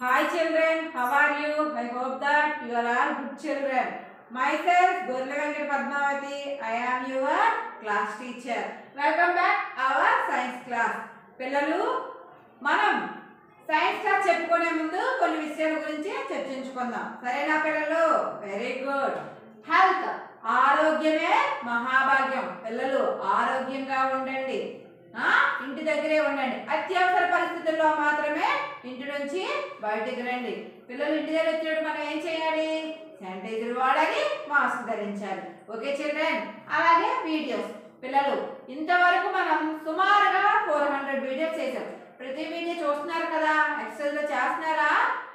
Hi children, how are you? I hope that you are all good children. Myself, Gurlagangar Padmavati, I am your class teacher. Welcome back our science class. పిల్లలు మనం science class చెప్పుకునే ముందు కొన్ని విషయాల గురించి చర్చించుకుందాం సరేనా పిల్లలు వెరీ గుడ్ హెల్త్ ఆరోగ్యమే మహాభాగ్యం పిల్లలు ఆరోగ్యంగా ఉండండి ఆ, ఇంటి దగ్గరే ఉండండి అత్యవసర పరిస్థితుల్లో మాత్రమే ఇంటి నుంచి బయటికి రండి పిల్లలు ఇంటి దగ్గర వచ్చేటప్పుడు మనం ఏం చేయాలి శానిటైజర్ వాడాలి మాస్క్ ధరించాలి ఓకే చిల్డ్రన్ అలాగే వీడియోస్ పిల్లలు ఇంతవరకు మనం సుమారుగా ఫోర్ హండ్రెడ్ వీడియోస్ చేసాం ప్రతి వీడియో చూస్తున్నారు కదా ఎక్సెల్ లో చేస్తున్నారా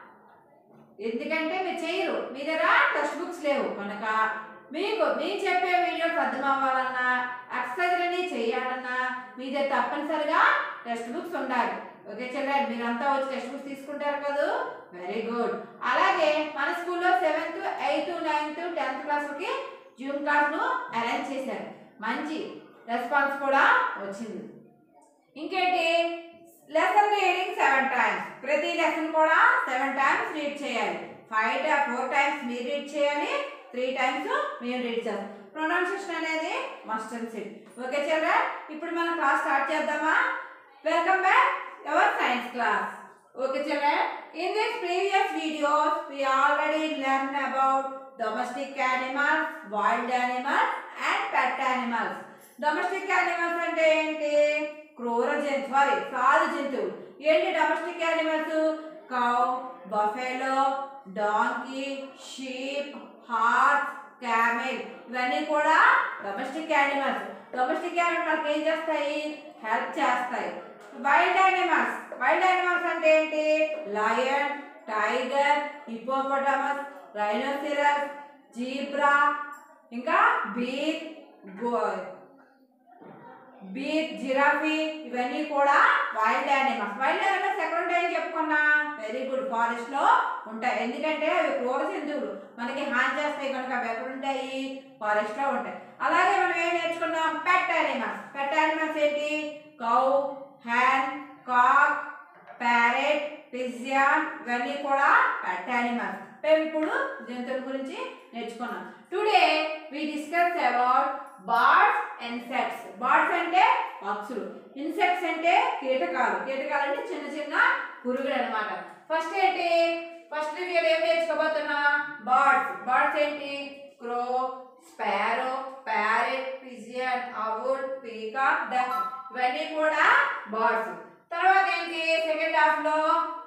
ఎందుకంటే మీరు చేయరు మీ దగ్గర టెక్స్ట్ బుక్స్ లేవు కనుక మీకు మేము చెప్పే వీడియోస్ అర్థం అవ్వాలన్నా ఎక్సర్సైజ్లని చేయాలన్నా మీ దగ్గర తప్పనిసరిగా టెక్స్ట్ బుక్స్ ఉండాలి ఓకే చిల్డ్రన్ మీరంతా వచ్చి టెక్స్ట్ బుక్స్ తీసుకుంటారు కదా వెరీ గుడ్ అలాగే మన స్కూల్లో సెవెంత్ ఎయిత్ నైన్త్ టెన్త్ క్లాస్కి జూమ్ క్లాస్ను అరేంజ్ చేశారు మంచి రెస్పాన్స్ కూడా వచ్చింది ఇంకేంటి లెసన్ రీడింగ్ సెవెన్ టైమ్స్ ప్రతి లెసన్ కూడా సెవెన్ టైమ్స్ రీడ్ చేయాలి ఫైవ్ ఫోర్ టైమ్స్ మీరు రీడ్ చేయాలి త్రీ టైమ్స్ మేము రీడ్ చేస్తాం ప్రొనౌన్సియేషన్ అనేది must and sit okay children ఇప్పుడు మనం క్లాస్ స్టార్ట్ చేద్దామా welcome back our science class okay children in this previous videos we already learned about domestic animals wild animals and pet animals domestic animals అంటే ఏంటి క్రూర జంతు sorry సాధు జంతువులు ఏంటి domestic animals cow buffalo donkey sheep horse camel ఇవన్నీ కూడా domestic animals domestic animals ఏం చేస్తాయి హెల్ప్ చేస్తాయి వైల్డ్ యానిమల్స్ వైల్డ్ యానిమల్స్ అంటే ఏంటి lion tiger hippopotamus rhinoceros zebra ఇంకా బీర్ గో బీర్ జిరాఫీ ఇవన్నీ కూడా వైల్డ్ యానిమల్స్ వైల్డ్ యానిమల్స్ ఎక్కడ ఉంటాయని చెప్పుకున్నా వెరీ గుడ్ ఫారెస్ట్ లో ఉంటాయి ఎందుకంటే అవి క్రూర జంతువులు మనకి హాని చేస్తాయి కనుక అవి ఎక్కడ ఉంటాయి ఫారెస్ట్ లో ఉంటాయి అలాగే మనం ఏం నేర్చుకున్నాం పెట్ యానిమల్స్ పెట్ యానిమల్స్ ఏంటి cow hen cock parrot pigeon ఇవన్నీ కూడా పెట్ యానిమల్స్ మేము ఇప్పుడు జంతువుల గురించి నేర్చుకున్నాం today we discuss about birds insects birds అంటే పక్షులు ఇన్సెక్ట్స్ అంటే కీటకాలు కీటకాలు అంటే చిన్న చిన్న పురుగులు అన్నమాట ఫస్ట్ ఏంటి ఫస్ట్ వీళ్ళు ఏం నేర్చుకోబోతున్నా బర్డ్స్ బర్డ్స్ ఏంటి crow sparrow parrot pigeon owl peacock duck ఇవన్నీ కూడా బర్డ్స్ తర్వాత ఏంటి సెకండ్ హాఫ్ లో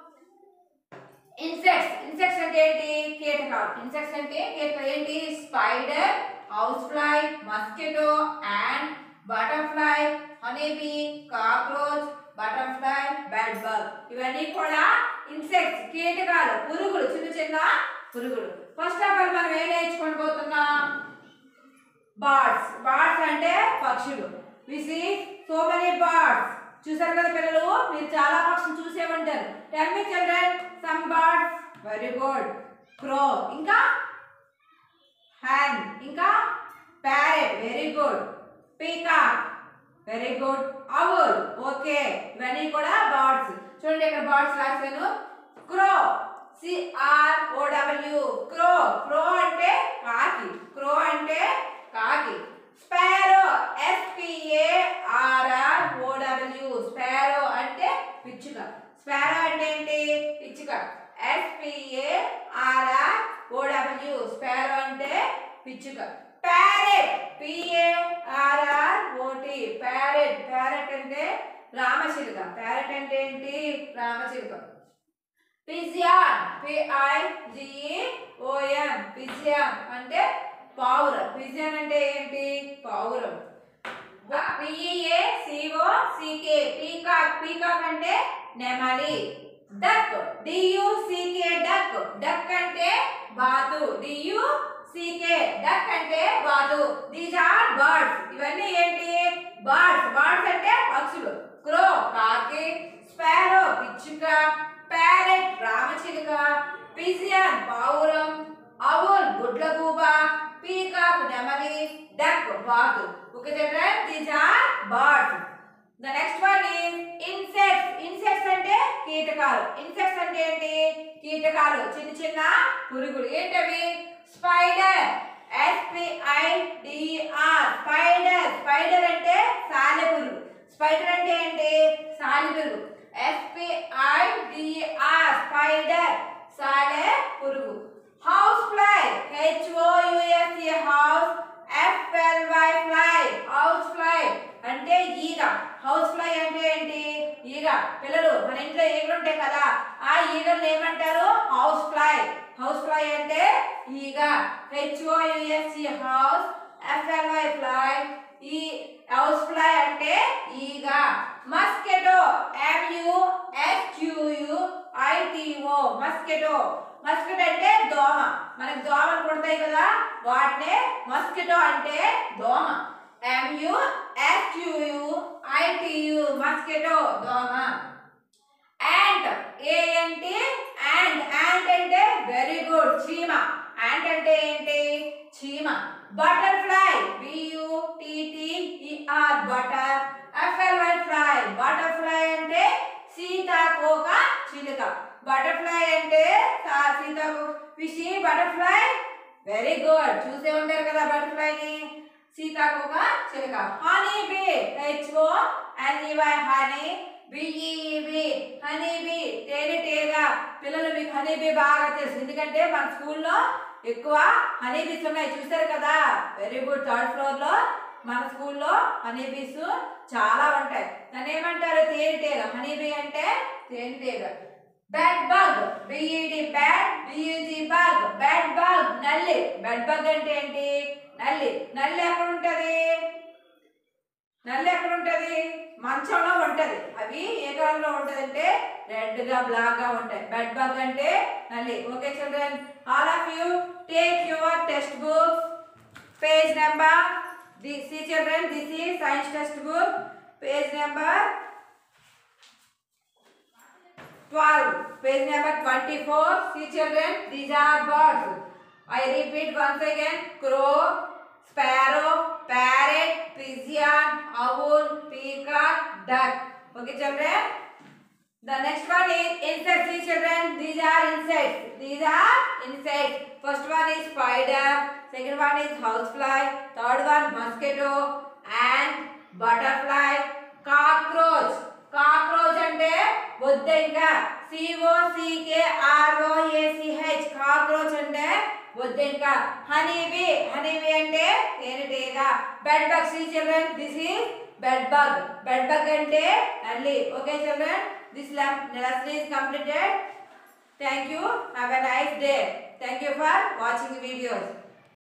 ఇన్సెక్ట్స్ ఇన్సెక్ట్స్ అంటే ఏంటి కీటకాలు ఇన్సెక్ట్స్ అంటే కీటకాలు ఏంటి spider house fly mosquito and butterfly honeybee cockroach butterfly bed bug ఇవన్నీ కూడా ఇన్సెక్ట్స్ కీటకాలు పురుగులు చిన్న చిన్న పురుగులు ఫస్ట్ ఆఫ్ ఆల్ మనం ఏం నేర్చుకొని పోతున్నాం బర్డ్స్ బర్డ్స్ అంటే పక్షులు we see so many birds చూసారు కదా పిల్లలు మీరు చాలా పక్షులు చూసే ఉంటారు tell me children some birds very good crow ఇంకా హ్యాన్ ఇంకా parrot very good peacock very good owl okay ఇవన్నీ కూడా బర్డ్స్ చూడండి ఇక్కడ బర్డ్స్ రాశాను క్రో సిఆర్ ఓడబ్ల్యూ క్రో క్రో అంటే కాకి క్రో అంటే కాకి sparrow S P A R R O W sparrow అంటే పిచ్చుక స్పారో అంటే ఏంటి పిచ్చుక ఎస్పిఏ ఆర్ఆర్ ఓడబ్ల్యూ స్పారో అంటే పిచ్చుక parrot P A R R O T parrot parrot అంటే రామచిలుక ప్యారెట్ అంటే ఏంటి రామచిలుక పిజియాన్ పిఐ ఓఎన్ పిజియాన్ అంటే పావురం పిజియాన్ అంటే ఏంటి పావురం P E A C O C K peacock peacock అంటే నెమలి duck D U C K duck duck అంటే బాతు డియు సికే డక్ అంటే బాతు దీస్ ఆర్ బర్డ్స్ ఇవన్నీ ఏంటి బర్డ్స్ బర్డ్స్ అంటే పక్షులు క్రో కాకి స్పారో పిచ్చుక ప్యారెట్ రామచిలుక పిజియన్ పావురం అవుల్ గుడ్లగూబ పీకాక్ నెమలి డక్ బాతు okay children these are birds the next one is insects insects అంటే కీటకాలు ఇన్సెక్ట్స్ అంటే ఏంటి చిన్న పురుగులు ఏంటవి స్పైడర్ ఎస్పిఐడిఆర్ స్పైడర్ స్పైడర్ అంటే సాలెపురుగు స్పైడర్ అంటే ఏంటి సాలెపురుగు ఎస్పిఐడిఆర్ స్పైడర్ సాలె పురుగు house fly H O U S E house F L Y fly house fly అంటే ఈగ హౌస్ ఫ్లై అంటే ఏంటి ఈగ పిల్లలు మన ఇంట్లో ఈగలు ఉంటాయి కదా ఆ ఈగలు ఏమంటారు హౌస్ ఫ్లై హౌస్ ఫ్లై అంటే ఈగ హెచ్ఓయుఎస్ఈ హౌస్ ఎఫ్ఎల్వై ఫ్లై ఈ హౌస్ ఫ్లై అంటే ఈగ మస్కెటో ఎంయుఎస్క్యూయు ఐటిఓ మస్కెటో మస్కిటో అంటే దోమ మనకి దోమలు కుడతాయి కదా వాటినే మస్కిటో అంటే దోమ ఎంయు ఎస్క్యూయు ఐటియు మస్కిటో దోమ యాంట్ ఏంటి యాంట్ యాంట్ అంటే వెరీ గుడ్ చీమ యాంట్ అంటే ఏంటి చీమ butterfly B U T T E R butter F L Y fly butterfly అంటే సీతాకోక చిలుక బటర్ఫ్లై అంటే సా- సీతాకోక ఫిషి బటర్ఫ్లై వెరీ గుడ్ చూసే ఉంటారు కదా బటర్ఫ్లైని సీతాకోక చిలుక honey bee H O N E Y honey B E B honey bee తేనెటీగ పిల్లలు మీకు హనీ బీ బాగా తెలుసు ఎందుకంటే మన స్కూల్లో ఎక్కువ హనీ బీస్ ఉన్నాయి చూసారు కదా వెరీ గుడ్ థర్డ్ ఫ్లోర్ లో మన స్కూల్లో హనీ బీస్ చాలా ఉంటాయి దాన్ని ఏమంటారు తేనెటీగ హనీ బీ అంటే తేనెటీగ bed bug B E D bed B E G bug bed bug నల్లి బ్యాడ్ బగ్ అంటే ఏంటి నల్లి నల్లి ఎక్కడ ఉంటది నల్లి ఎక్కడ ఉంటది మంచంలో ఉంటది అవి ఏ కలర్లో ఉంటది అంటే రెడ్ గా బ్లాక్ గా ఉంటాయి బెడ్ బగ్ అంటే నల్లి okay children all of you take your text book page number this ఈ చిల్డ్రన్ దిస్ ఈ science text book page number 12 page number 24 see children these are birds i repeat once again crow sparrow parrot pigeon owl peacock duck okay children the next one is insects see children these are insects these are insects first one is spider second one is housefly third one mosquito ant butterfly cockroach cockroach అంటే బొద్దెంక సిఓసికే ఆర్ఓఏసిహెచ్ cockroach అంటే బొద్దెంక honeybee honeybee అంటే తేనెటీగ bed bug see children this is bed bug bed bug అంటే నల్లి okay children this lesson is completed thank you have a nice day thank you for watching videos